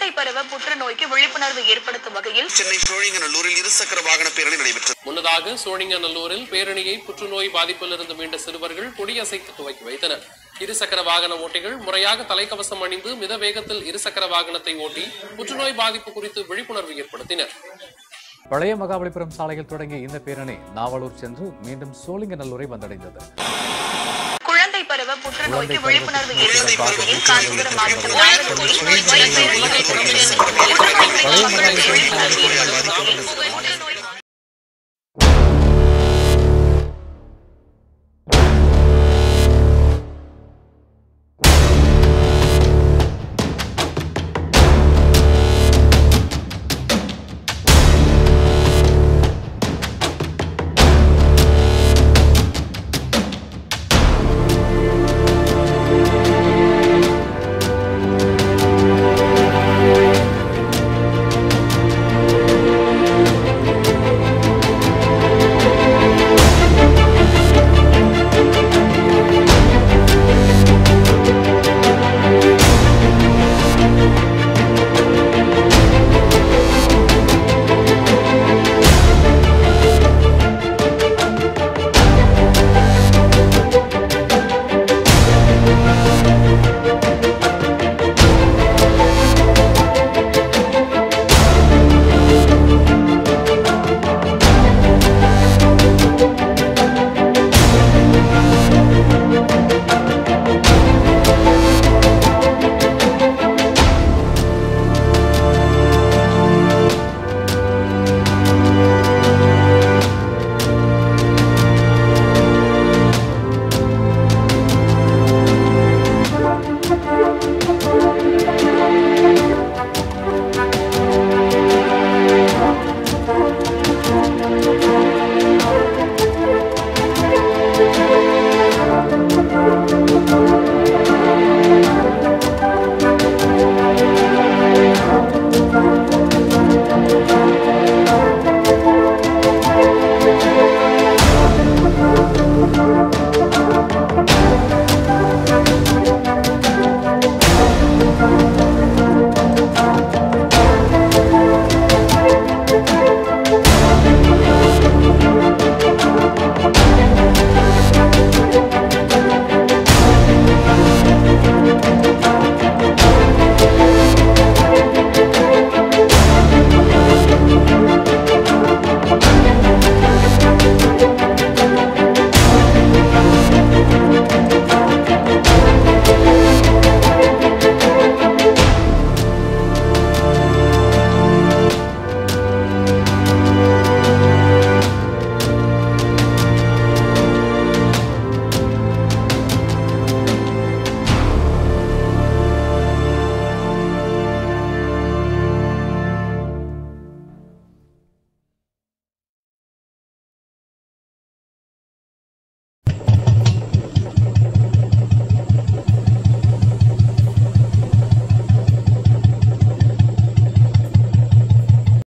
பருவ புற்றுநோய்க்கு விழிப்புணர்வு ஏற்படுத்தும் வகையில் சென்னை சோழிங்கநல்லூரில் இருசக்கர வாகன பேரணி நடைபெற்றது முன்னதாக சோழிங்கநல்லூரில் பேரணியை புற்றுநோய் பாதிப்பிலிருந்து மீண்ட சிறுவர்கள் கொடியசைத்து துவக்கி வைத்தனர் இருசக்கர வாகன ஓட்டிகள் முறையாக தலைக்கவசம் அணிந்து மித வேகத்தில் இருசக்கர வாகனத்தை ஓட்டி புற்றுநோய் பாதிப்பு குறித்து விழிப்புணர்வு ஏற்படுத்தினர் பழைய மகாபலிபுரம் சாலையில் தொடங்கிய இந்த பேரணி நாவலூர் சென்று மீண்டும் சோழிங்கநல்லூரை வந்தடைந்தது குழந்தை பருவ புற்றுநோய்க்கு குழந்தை பருவ விழிப்புணர்வு புற்றுநோய் ஏற்படுத்தும் தொடர்பாக வகையில் காஞ்சிபுரம் மாவட்டம் நாகர்கோவில்